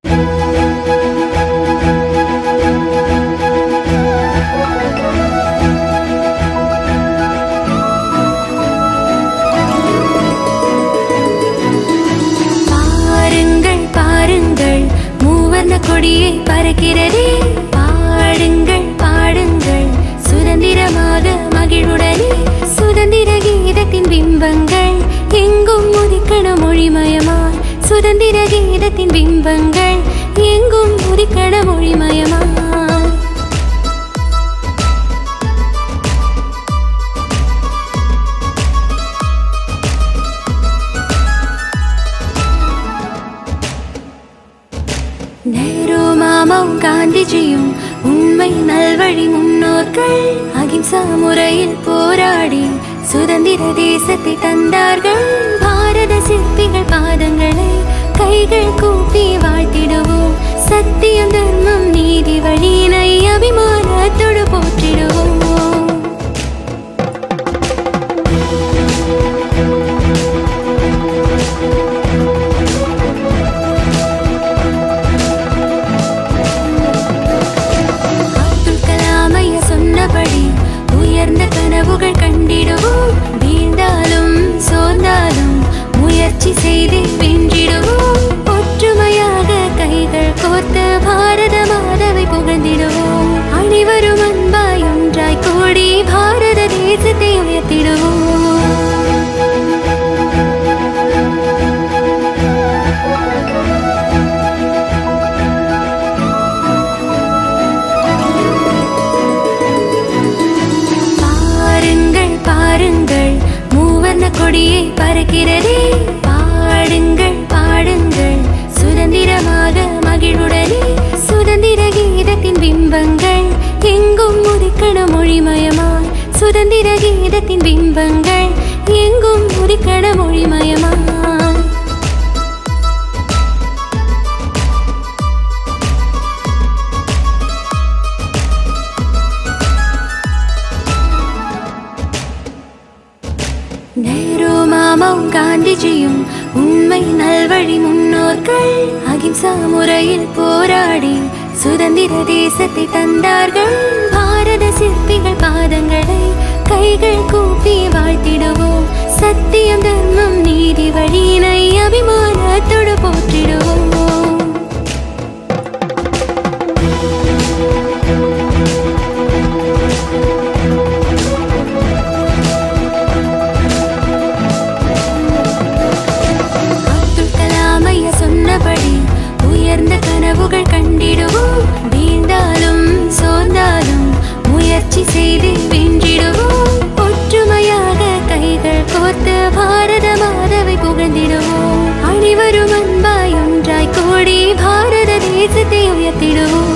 பாருங்கள் பாருங்கள் மூவர்ண கொடியை பறக்கிறதே பாடுங்கள் பாடுங்கள் சுதந்திரமாக மகிழ்வுடனே சுதந்திர கீதத்தின் பிம்பங்கள் எங்கும் உதிக்கண மொழிமயமாய் சுதந்திர கீதத்தின் பிம்பங்கள் எங்கும் உதிக்கண மொழிமயமாய் நேரு மாமாவும் காந்திஜியும் உண்மை நல்வழி முன்னோர்கள் அகிம்சா முறையில் போராடி சுதந்திர தேசத்தை தந்தார்கள் பாரத சிற்பிகள் பாதங்களை கைகள் கூப்பி வாழ்த்திடுவோம் சத்தியம் தர்மம் நீதி வழியினை அபிமானத்தோடு போற்றிடுவோம் அப்துல் கலாம் ஐயா சொன்னபடி உயர்ந்த கனவுகள் கண்டிடுவோம் வீழ்ந்தாலும் சோர்ந்தாலும் முயற்சி செய்து வென்றிடுவோம் ஒற்றுமையாக கைகள் கோர்த்து பாரத மாதவை புகழ்ந்திடுவோம் அனைவரும் அன்பாய் ஒன்றாய் கூடி பாரத தேசத்தை உயர்த்திடுவோம் பாருங்கள் பாருங்கள் மூவர்ண கொடியை பறக்கிறதே பாடுங்கள் பாடுங்கள் சுதந்திரமாக மகிழ்வுடனே சுதந்திர கீதத்தின் பிம்பங்கள் எங்கும் உதிக்கண மொழிமயமாய் சுதந்திர கீதத்தின் பிம்பங்கள் எங்கும் உதிக்கண மொழிமயமாய் நேரு மாமாவும் காந்திஜியும் உண்மை நல்வழி முன்னோர்கள் அகிம்சா முறையில் போராடி சுதந்திர தேசத்தை தந்தார்கள் பாரத சிற்பிகள் பாதங்களை கைகள் கூப்பி வாழ்த்திடுவோம் சத்தியம் தர்மம் நீதி வழியினை அபிமானத்தோடு போற்றிடுவோம் அப்துல் கலாம் ஐயா சொன்னபடி உயர்ந்த கனவுகள் கண்டிடுவோம் வீழ்ந்தாலும் சோர்ந்தாலும் முயற்சி செய்து வென்றிடுவோம் ஒற்றுமையாக கைகள் கோர்த்து பாரத மாதவை புகழ்ந்திடுவோம் அனைவரும் அன்பாய் ஒன்றாய் கூடி பாரத தேசத்தை உயர்த்திடுவோம்